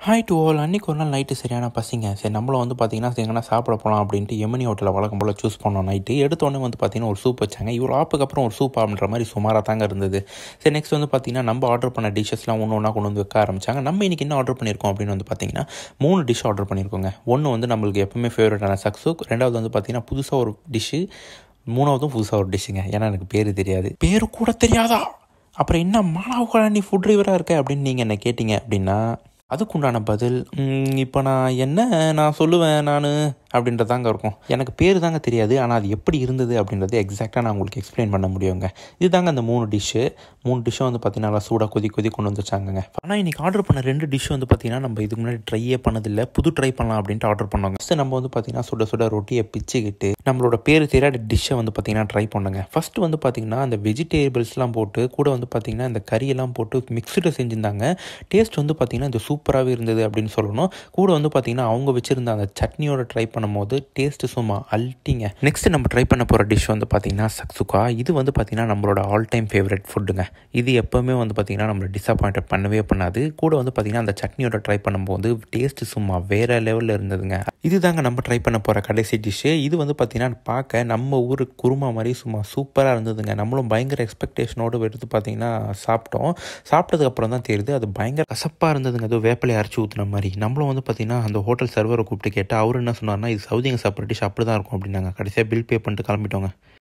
hi to all அன்றைக்கி ஒரு நாள் நைட்டு சரியான பசிங்க சரி நம்மளும் வந்து பார்த்தீங்கன்னா எங்கன்னா சாப்பிட போகலாம் அப்படின்ட்டு எமனி ஹோட்டலில் வழக்கம் போல் சூஸ் பண்ணோம் நைட்டு எடுத்தோடனே வந்து பார்த்தீங்கன்னா ஒரு சூப் வச்சாங்க இவ்வளோ ஆப்புக்கு அப்புறம் ஒரு சூப் அப்படின்ற மாதிரி சுமாராக தாங்க இருந்தது சரி நெக்ஸ்ட் வந்து பார்த்தீங்கன்னா நம்ம ஆர்டர் பண்ண டிஷ்ஷஸ்லாம் ஒன்று ஒன்றா கொண்டு வந்து வைக்க ஆரம்பிச்சாங்க நம்ம இன்றைக்கி என்ன ஆர்டர் பண்ணியிருக்கோம் அப்படின்னு வந்து பார்த்தீங்கன்னா மூணு டிஷ் ஆர்டர் பண்ணியிருக்கோங்க ஒன்று வந்து நம்மளுக்கு எப்பவுமே ஃபேவரட்டான சக்ஸுக் ரெண்டாவது வந்து பார்த்தீங்கன்னா புதுசாக ஒரு டிஷ்ஷு மூணாவதும் புதுசாக ஒரு டிஷ்ஷுங்க ஏன்னா எனக்கு பேர் தெரியாது பேரு கூட தெரியாதா அப்புறம் என்ன மாணவ நீ ஃபுட் டிரைவராக இருக்க அப்படின்னு நீங்கள் என்ன கேட்டிங்க அப்படின்னா அதுக்குண்டான பதில் இப்போ நான் என்ன நான் சொல்லுவேன் நான் அப்படின்றதாங்க இருக்கும் எனக்கு பேர் தாங்க தெரியாது ஆனால் அது எப்படி இருந்தது அப்படின்றது எக்ஸாக்டாக நான் உங்களுக்கு எக்ஸ்பிளைன் பண்ண முடியுங்க இதுதாங்க அந்த மூணு டிஷ்ஷு மூணு டிஷ்ஷும் வந்து பார்த்தீங்கன்னா நல்லா சூடாக கொதி கொதி கொண்டு வந்து வச்சாங்கங்க ஆனால் இன்றைக்கி ஆர்டர் பண்ண ரெண்டு டிஷ் வந்து பார்த்தீங்கன்னா நம்ம இதுக்கு முன்னாடி ட்ரையே பண்ணதில்லை புது ட்ரை பண்ணலாம் அப்படின்ட்டு ஆர்டர் பண்ணோங்க ஃபஸ்ட்டு நம்ம வந்து பார்த்தீங்கன்னா சுட சுட ரொட்டியை பிச்சுக்கிட்டு நம்மளோட பேர் தெரியாத டிஷ்ஷை வந்து பார்த்தீங்கன்னா ட்ரை பண்ணுங்க ஃபஸ்ட்டு வந்து பார்த்தீங்கன்னா அந்த வெஜிடேபிள்ஸ்லாம் போட்டு கூட வந்து பார்த்தீங்கன்னா இந்த கறியெல்லாம் போட்டு மிக்ஸ்டு செஞ்சுருந்தாங்க டேஸ்ட் வந்து பார்த்தீங்கன்னா இந்த சூப்பராகவே இருந்தது அப்படின்னு சொல்லணும் கூட வந்து பார்த்தீங்கன்னா அவங்க வச்சுருந்த அந்த சட்னியோட ட்ரை பண்ணும்போது டேஸ்ட்டு சும்மா அல்ட்டிங்க நெக்ஸ்ட் நம்ம ட்ரை பண்ண போகிற டிஷ் வந்து பார்த்தீங்கன்னா சக்சுகா இது வந்து பார்த்தீங்கன்னா நம்மளோட ஆல் டைம் ஃபேவரட் ஃபுட்டுங்க இது எப்போவுமே வந்து பார்த்தீங்கன்னா நம்மளை டிசப்பாயிண்ட் பண்ணவே பண்ணாது கூட வந்து பார்த்தீங்கன்னா அந்த சட்னியோட ட்ரை பண்ணும்போது டேஸ்ட்டு சும்மா வேறு லெவலில் இருந்ததுங்க இதுதாங்க நம்ம ட்ரை பண்ண போகிற கடைசி டிஷ்ஷு இது வந்து பார்த்தீங்கன்னா பார்க்க நம்ம ஊர் குருமா மாதிரி சும்மா சூப்பராக இருந்ததுங்க நம்மளும் பயங்கர எக்ஸ்பெக்டேஷனோடு எடுத்து பார்த்தீங்கன்னா சாப்பிட்டோம் சாப்பிட்டதுக்கப்புறம் தான் தெரியுது அது பயங்கர கசப்பாக இருந்ததுங்க அது வேப்பிலையை அரைச்சி ஊற்றுன மாதிரி நம்மளும் வந்து பார்த்தீங்கன்னா அந்த ஹோட்டல் சர்வரை கூப்பிட்டு கேட்டால் அவர் என்ன சொன்னார்னா இது சவுதிங்க சாப்பிட்ற டிஷ் அப்படி தான் இருக்கும் அப்படின்னாங்க கடைசியாக பில் பே பண்ணிட்டு கிளம்பிட்டோங்க